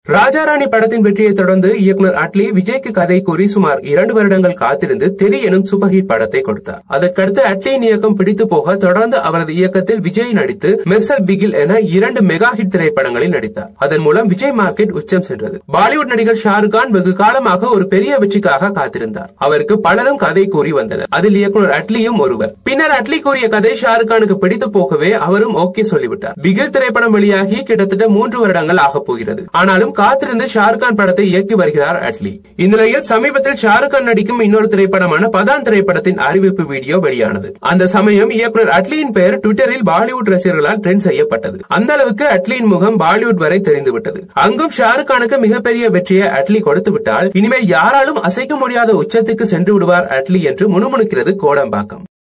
ராஜாராணி படத்தின் வெற்றியை தொடர்ந்து இயக்குனர் அட்லி விஜய்க்கு கதை கூறி சுமார் இரண்டு வருடங்கள் காத்திருந்து தெரி எனும் சூப்பர் ஹிட் படத்தை கொடுத்தார் அதற்கடுத்து அட்லியின் இயக்கம் பிடித்து போக தொடர்ந்து அவரது இயக்கத்தில் விஜய் நடித்து மெர்சல் பிகில் என இரண்டு மெகா ஹிட் திரைப்படங்களில் நடித்தார் அதன் மூலம் விஜய் மார்க்கெட் உச்சம் சென்றது பாலிவுட் நடிகர் ஷாருக் கான் வெகு காலமாக ஒரு பெரிய வெற்றிக்காக காத்திருந்தார் அவருக்கு பலரும் கதை கூறி வந்தனர் அதில் இயக்குனர் அட்லியும் ஒருவர் பின்னர் அட்லி கூறிய கதை ஷாருக் கானுக்கு பிடித்து போகவே அவரும் ஓகே சொல்லிவிட்டார் பிகில் திரைப்படம் வெளியாகி கிட்டத்தட்ட மூன்று வருடங்கள் ஆகப் போகிறது ஆனாலும் காத்திருந்து ஷாருக் கான் படத்தை இயக்கி வருகிறார் அட்லி இந்நிலையில் சமீபத்தில் ஷாருக் கான் நடிக்கும் இன்னொரு திரைப்படமான பதான் திரைப்படத்தின் அறிவிப்பு வீடியோ வெளியானது அந்த சமயம் இயக்குனர் அட்லியின் பெயர் ட்விட்டரில் பாலிவுட் ரசிகர்களால் ட்ரெண்ட் செய்யப்பட்டது அந்த அளவுக்கு அட்லியின் முகம் பாலிவுட் வரை தெரிந்துவிட்டது அங்கும் ஷாருக் கானுக்கு மிகப்பெரிய வெற்றியை அட்லி கொடுத்து விட்டால் இனிமேல் யாராலும் அசைக்க முடியாத உச்சத்துக்கு சென்று விடுவார் அட்லி என்று முணுமுணுக்கிறது கோடம்பாக்கம்